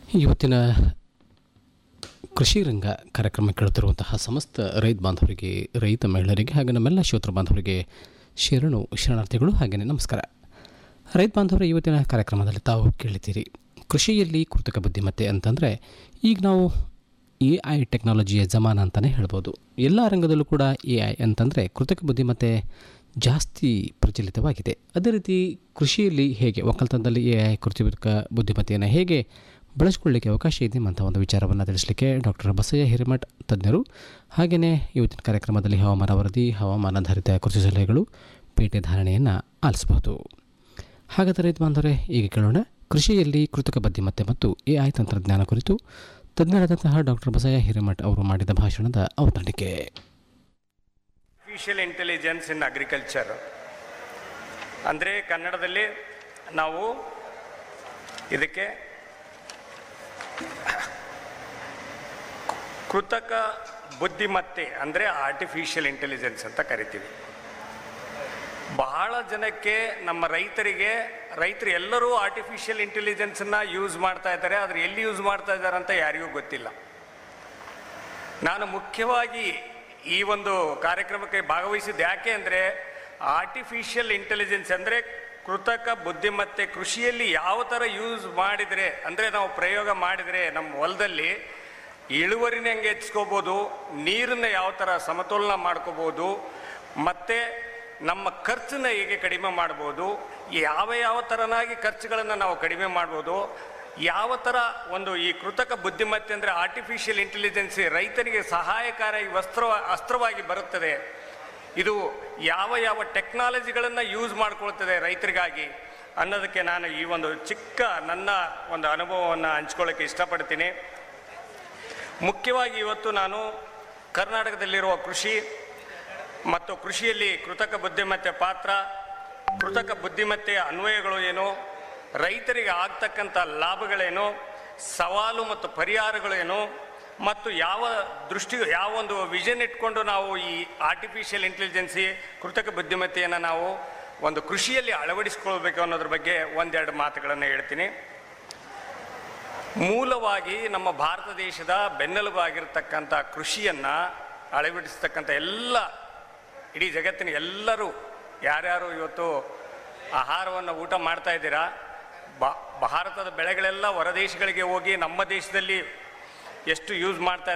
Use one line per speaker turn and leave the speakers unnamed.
ಇವತ್ತಿನ ಕೃಷಿ ರಂಗ ಕಾರ್ಯಕ್ರಮ ಕೇಳುತ್ತಿರುವಂತಹ ಸಮಸ್ತ ರೈತ ಬಾಂಧವರಿಗೆ ರೈತ ಮಹಿಳೆಯರಿಗೆ ಹಾಗೆ ನಮ್ಮೆಲ್ಲ ಶ್ರೋತೃ ಬಾಂಧವರಿಗೆ ಶರಣು ಶರಣಾರ್ಥಿಗಳು ಹಾಗೆಯೇ ನಮಸ್ಕಾರ ರೈತ ಬಾಂಧವರ ಇವತ್ತಿನ ಕಾರ್ಯಕ್ರಮದಲ್ಲಿ ತಾವು ಕೇಳಿದ್ದೀರಿ ಕೃಷಿಯಲ್ಲಿ ಕೃತಕ ಬುದ್ಧಿಮತ್ತೆ ಅಂತಂದರೆ ಈಗ ನಾವು ಎ ಐ ಟೆಕ್ನಾಲಜಿಯ ಜಮಾನ ಅಂತಲೇ ಹೇಳ್ಬೋದು ಎಲ್ಲ ರಂಗದಲ್ಲೂ ಕೂಡ ಎ ಐ ಅಂತಂದರೆ ಕೃತಕ ಬುದ್ಧಿಮತ್ತೆ ಜಾಸ್ತಿ ಪ್ರಚಲಿತವಾಗಿದೆ ಅದೇ ರೀತಿ ಕೃಷಿಯಲ್ಲಿ ಹೇಗೆ ಒಕ್ಕಲ್ತನದಲ್ಲಿ ಎ ಐ ಕೃತಕ ಬುದ್ಧಿಮತ್ತೆಯನ್ನು ಹೇಗೆ ಬಳಸಿಕೊಳ್ಳಿಕ್ಕೆ ಅವಕಾಶ ಇದೆ ಅಂತ ಒಂದು ವಿಚಾರವನ್ನು ತಿಳಿಸಲಿಕ್ಕೆ ಡಾಕ್ಟರ್ ಬಸಯ್ಯ ಹಿರೇಮಠ್ ತಜ್ಞರು ಹಾಗೆಯೇ ಇವತ್ತಿನ ಕಾರ್ಯಕ್ರಮದಲ್ಲಿ ಹವಾಮಾನ ವರದಿ ಹವಾಮಾನಾಧಾರಿತ ಕೃಷಿ ಸಲಹೆಗಳು ಪೇಟೆ ಧಾರಣೆಯನ್ನು ಆಲಿಸಬಹುದು ಹಾಗಾದರೆ ರೈತ ಬಾಂಧವರೇ ಈಗ ಕೇಳೋಣ ಕೃಷಿಯಲ್ಲಿ ಕೃತಕ ಬುದ್ಧಿಮತ್ತೆ ಮತ್ತು ಎ ಐ ತಂತ್ರಜ್ಞಾನ ಕುರಿತು ತಜ್ಞರಾದಂತಹ ಡಾಕ್ಟರ್ ಬಸಯ್ಯ ಹಿರೇಮಠ್ ಅವರು ಮಾಡಿದ ಭಾಷಣದ ಅವತರಣಿಕೆ
ಆರ್ಟಿಫಿಷಿಯಲ್ ಇಂಟೆಲಿಜೆನ್ಸ್ ಇನ್ ಅಗ್ರಿಕಲ್ಚರ್ ಅಂದರೆ ಕನ್ನಡದಲ್ಲಿ ನಾವು ಇದಕ್ಕೆ ಕೃತಕ ಬುದ್ಧಿಮತ್ತೆ ಅಂದರೆ ಆರ್ಟಿಫಿಷಿಯಲ್ ಇಂಟೆಲಿಜೆನ್ಸ್ ಅಂತ ಕರಿತೀವಿ ಬಹಳ ಜನಕ್ಕೆ ನಮ್ಮ ರೈತರಿಗೆ ರೈತರು ಎಲ್ಲರೂ ಆರ್ಟಿಫಿಷಿಯಲ್ ಇಂಟೆಲಿಜೆನ್ಸನ್ನು ಯೂಸ್ ಮಾಡ್ತಾ ಇದ್ದಾರೆ ಆದರೆ ಎಲ್ಲಿ ಯೂಸ್ ಮಾಡ್ತಾ ಇದ್ದಾರೆ ಅಂತ ಯಾರಿಗೂ ಗೊತ್ತಿಲ್ಲ ನಾನು ಮುಖ್ಯವಾಗಿ ಈ ಒಂದು ಕಾರ್ಯಕ್ರಮಕ್ಕೆ ಭಾಗವಹಿಸಿದ್ದು ಯಾಕೆ ಅಂದರೆ ಆರ್ಟಿಫಿಷಿಯಲ್ ಇಂಟೆಲಿಜೆನ್ಸ್ ಅಂದರೆ ಕೃತಕ ಬುದ್ಧಿಮತ್ತೆ ಕೃಷಿಯಲ್ಲಿ ಯಾವ ಥರ ಯೂಸ್ ಮಾಡಿದರೆ ಅಂದರೆ ನಾವು ಪ್ರಯೋಗ ಮಾಡಿದರೆ ನಮ್ಮ ಹೊಲದಲ್ಲಿ ಇಳುವರಿನ ಹೆಂಗೆ ಹೆಚ್ಚಿಸ್ಕೋಬೋದು ನೀರನ್ನ ಯಾವ ಥರ ಸಮತೋಲನ ಮಾಡ್ಕೋಬೋದು ಮತ್ತು ನಮ್ಮ ಖರ್ಚನ್ನ ಹೇಗೆ ಕಡಿಮೆ ಮಾಡ್ಬೋದು ಯಾವ ಯಾವ ಥರನಾಗಿ ಖರ್ಚುಗಳನ್ನು ನಾವು ಕಡಿಮೆ ಮಾಡ್ಬೋದು ಯಾವ ಥರ ಒಂದು ಈ ಕೃತಕ ಬುದ್ಧಿಮತ್ತೆ ಅಂದರೆ ಆರ್ಟಿಫಿಷಿಯಲ್ ಇಂಟೆಲಿಜೆನ್ಸ್ ರೈತನಿಗೆ ಸಹಾಯಕಾರಿ ವಸ್ತ್ರ ಅಸ್ತ್ರವಾಗಿ ಬರುತ್ತದೆ ಇದು ಯಾವ ಯಾವ ಟೆಕ್ನಾಲಜಿಗಳನ್ನು ಯೂಸ್ ಮಾಡ್ಕೊಳ್ತದೆ ರೈತರಿಗಾಗಿ ಅನ್ನೋದಕ್ಕೆ ನಾನು ಈ ಒಂದು ಚಿಕ್ಕ ನನ್ನ ಒಂದು ಅನುಭವವನ್ನು ಹಂಚ್ಕೊಳ್ಳೋಕ್ಕೆ ಇಷ್ಟಪಡ್ತೀನಿ ಮುಖ್ಯವಾಗಿ ಇವತ್ತು ನಾನು ಕರ್ನಾಟಕದಲ್ಲಿರುವ ಕೃಷಿ ಮತ್ತು ಕೃಷಿಯಲ್ಲಿ ಕೃತಕ ಬುದ್ಧಿಮತ್ತೆ ಪಾತ್ರ ಕೃತಕ ಬುದ್ಧಿಮತ್ತೆಯ ಅನ್ವಯಗಳು ಏನು ರೈತರಿಗೆ ಆಗ್ತಕ್ಕಂಥ ಲಾಭಗಳೇನು ಸವಾಲು ಮತ್ತು ಪರಿಹಾರಗಳೇನು ಮತ್ತು ಯಾವ ದೃಷ್ಟಿ ಯಾವ ಒಂದು ವಿಷನ್ ಇಟ್ಕೊಂಡು ನಾವು ಈ ಆರ್ಟಿಫಿಷಿಯಲ್ ಇಂಟೆಲಿಜೆನ್ಸಿ ಕೃತಕ ಬುದ್ಧಿಮತ್ತೆಯನ್ನು ನಾವು ಒಂದು ಕೃಷಿಯಲ್ಲಿ ಅಳವಡಿಸ್ಕೊಳ್ಬೇಕು ಅನ್ನೋದ್ರ ಬಗ್ಗೆ ಒಂದೆರಡು ಮಾತುಗಳನ್ನು ಹೇಳ್ತೀನಿ ಮೂಲವಾಗಿ ನಮ್ಮ ಭಾರತ ದೇಶದ ಬೆನ್ನೆಲುಬಾಗಿರ್ತಕ್ಕಂಥ ಕೃಷಿಯನ್ನು ಅಳವಡಿಸ್ತಕ್ಕಂಥ ಎಲ್ಲ ಇಡೀ ಜಗತ್ತಿನ ಎಲ್ಲರೂ ಯಾರ್ಯಾರು ಇವತ್ತು ಆಹಾರವನ್ನು ಊಟ ಮಾಡ್ತಾ ಇದ್ದೀರಾ ಬಾ ಭಾರತದ ಬೆಳೆಗಳೆಲ್ಲ ಹೊರದೇಶಗಳಿಗೆ ಹೋಗಿ ನಮ್ಮ ದೇಶದಲ್ಲಿ ಎಷ್ಟು ಯೂಸ್ ಮಾಡ್ತಾ